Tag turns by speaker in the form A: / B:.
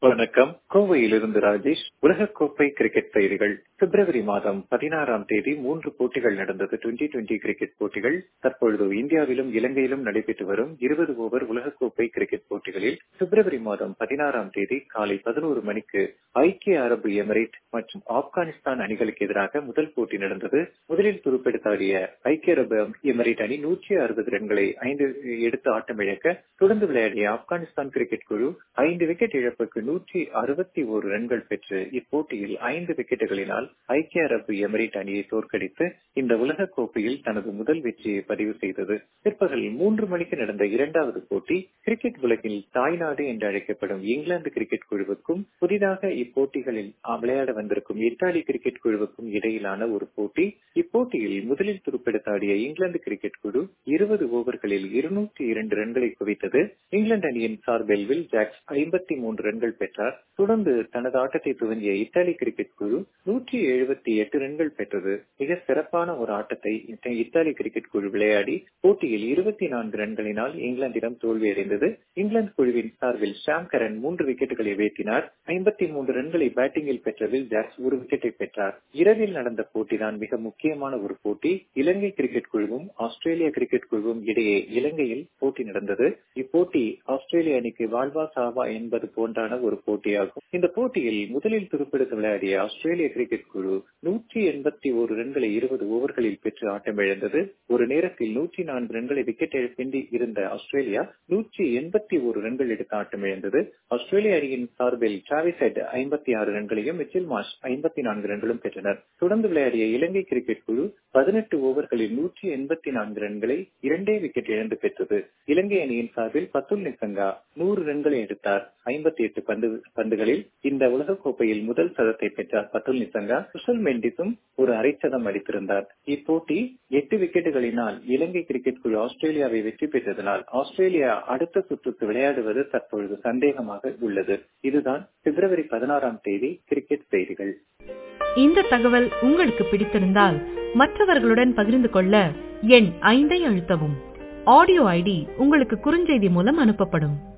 A: வணக்கம் கோவையிலிருந்து ராஜேஷ் உலகக்கோப்பை கிரிக்கெட் செய்திகள் பிப்ரவரி மாதம் பதினாறாம் தேதி மூன்று போட்டிகள் நடந்தது டுவெண்டி டுவெண்டி கிரிக்கெட் போட்டிகள் தற்பொழுது இந்தியாவிலும் இலங்கையிலும் நடைபெற்று வரும் இருபது ஓவர் உலகக்கோப்பை கிரிக்கெட் போட்டிகளில் பிப்ரவரி மாதம் பதினாறாம் தேதி காலை பதினோரு மணிக்கு ஐக்கிய அரபு எமிரேட் மற்றும் ஆப்கானிஸ்தான் அணிகளுக்கு எதிராக முதல் போட்டி நடந்தது முதலில் துருப்பெடுத்தாடிய ஐக்கிய அரபு எமிரேட் அணி நூற்றி அறுபது ரன்களை ஐந்து எடுத்து ஆட்டமிழக்க தொடர்ந்து விளையாடிய ஆப்கானிஸ்தான் கிரிக்கெட் குழு ஐந்து விக்கெட் இழப்புக்கு நூற்றி அறுபத்தி ஒரு ரன்கள் பெற்று இப்போட்டியில் ஐந்து விக்கெட்டுகளினால் ஐக்கிய அரபு எமிரேட் அணியை தோற்கடித்து இந்த உலக கோப்பையில் தனது முதல் வெற்றியை பதிவு செய்தது பிற்பகல் மூன்று மணிக்கு நடந்த இரண்டாவது போட்டி கிரிக்கெட் உலகில் தாய்நாடு என்று அழைக்கப்படும் இங்கிலாந்து கிரிக்கெட் குழுவுக்கும் புதிதாக இப்போட்டிகளில் விளையாட வந்திருக்கும் இத்தாலி கிரிக்கெட் குழுவுக்கும் இடையிலான ஒரு போட்டி இப்போட்டியில் முதலில் துருப்பெடுத்தாடிய இங்கிலாந்து கிரிக்கெட் குழு இருபது ஓவர்களில் இருநூற்றி இரண்டு ரன்களை குவித்தது இங்கிலாந்து அணியின் சார்பில் வில் ஜாக்ஸ் ஐம்பத்தி மூன்று ரன்கள் பெற்றார் தொடர்ந்து தனது ஆட்டத்தை துவங்கிய இத்தாலி கிரிக்கெட் குழு நூற்றி எழுபத்தி எட்டு ரன்கள் பெற்றது மிக சிறப்பான ஒரு ஆட்டத்தை இத்தாலி கிரிக்கெட் குழு விளையாடி போட்டியில் இருபத்தி நான்கு ரன்களினால் இங்கிலாந்திடம் தோல்வியடைந்தது இங்கிலாந்து குழுவின் சார்பில் ஷாம் கரன் மூன்று விக்கெட்டுகளை வீழ்த்தினார் ஐம்பத்தி மூன்று ரன்களை பேட்டிங்கில் பெற்ற வில் ஜாக்ஸ் ஒரு விக்கெட்டை பெற்றார் இரவில் நடந்த போட்டிதான் மிக முக்கியமான ஒரு போட்டி இலங்கை கிரிக்கெட் குழுவும் ஆஸ்திரேலியா கிரிக்கெட் குழுவும் இடையே இலங்கையில் போட்டி நடந்தது இப்போட்டி ஆஸ்திரேலிய அணிக்கு வாழ்வா சாவா என்பது போன்றான ஒரு போட்டியாகும் இந்த போட்டியில் முதலில் துருப்பெடுத்து விளையாடிய ஆஸ்திரேலிய கிரிக்கெட் குழு நூற்றி எண்பத்தி ஒரு ரன்களை இருபது ஓவர்களில் பெற்று ஆட்டமிழந்தது ஒரு நேரத்தில் நூற்றி நான்கு ரன்களை விக்கெட் இழப்பின்றி இருந்த ஆஸ்திரேலியா நூற்றி எண்பத்தி ஒரு ரன்கள் எடுத்து ஆட்டமிழந்தது ஆஸ்திரேலிய அணியின் சார்பில் டிராவிஸ் ஹெட் ஐம்பத்தி ஆறு ரன்களையும் மிச்சில் மாஷ் ஐம்பத்தி நான்கு ரன்களும் பெற்றனர் தொடர்ந்து விளையாடிய இலங்கை கிரிக்கெட் குழு பதினெட்டு ஓவர்களில் நூற்றி எண்பத்தி நான்கு ரன்களை இரண்டே விக்கெட் இழந்து பெற்றது இலங்கை அணியின் சார்பில் பத்துல் நிசங்கா நூறு ரன்களை எடுத்தார் ஐம்பத்தி எட்டு பந்து பந்துகளில் இந்த உலகக்கோப்பையில் முதல் சதத்தை பெற்றார் பத்துல் நிசங்கா சுஷல் மெண்டிஸும் ஒரு அரைச்சதம் அடித்திருந்தார் இப்போட்டி எட்டு விக்கெட்டுகளினால் இலங்கை கிரிக்கெட் குழு ஆஸ்திரேலியாவை வெற்றி பெற்றதனால் ஆஸ்திரேலியா அடுத்த சுற்றுக்கு விளையாடுவது தற்பொழுது சந்தேகமாக உள்ளது இதுதான் பிப்ரவரி பதினாறாம் தேதி கிரிக்கெட் செய்திகள்
B: இந்த தகவல் உங்களுக்கு பிடித்திருந்தால் மற்றவர்களுடன் பகிர்ந்து கொள்ள எண் ஐந்தை அழுத்தவும் ஆடியோ ஐடி உங்களுக்கு குறுஞ்செய்தி மூலம் அனுப்பப்படும்